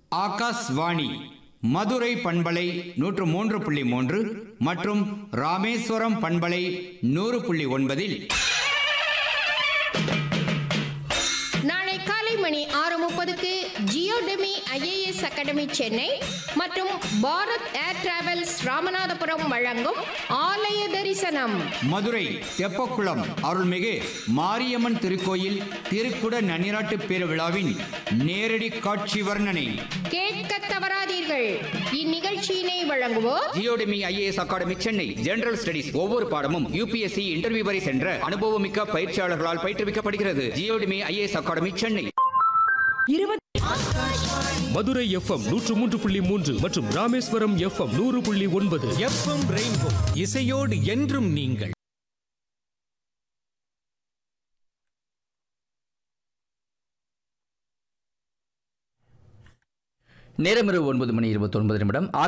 ஆகாஷ்வாணி மதுரை பண்பலை நூற்று மூன்று புள்ளி மூன்று மற்றும் ராமேஸ்வரம் பண்பலை நூறு புள்ளி ஒன்பதில் நாளை காலை மணி ஆறு முப்பதுக்கு ஜியோடெமி ஐஏஎஸ் அகாடமி சென்னை மற்றும் பாரத் ஏர் டிராவல்ஸ் ராமநாதபுரம் வழங்கும் ஆலய தரிசனம் மதுரை தெப்பக்குளம் அருள்மிகு மாரியம்மன் திருக்கோயில் திருக்குட நன்னிராட்டு பெருவிழாவின் நேரடி காட்சி வர்ணனை கேட்க தவறாதீர்கள் இந்நிகழ்ச்சியினை வழங்குவோர் ஜியோடெமி IAS academy Chennai general studies ஒவ்வொரு பாடமும் யூபிஎஸ்சி இன்டர்வியூ வரை சென்ற அனுபவமிக்க பயிற்சியாளர்களால் பயிற்றுவிக்கப்படுகிறது ஜியோடெமி ஐஏஎஸ் அகாடமி சென்னை மதுரை எஃப்எம் நூற்று மூன்று புள்ளி மூன்று மற்றும் ராமேஸ்வரம் எஃப்எம் நூறு புள்ளி ஒன்பது எஃப்எம் ரெயின்போ இசையோடு என்றும் நீங்கள் நேரமிரு ஒன்பது மணி இருபத்தொன்பது நிமிடம்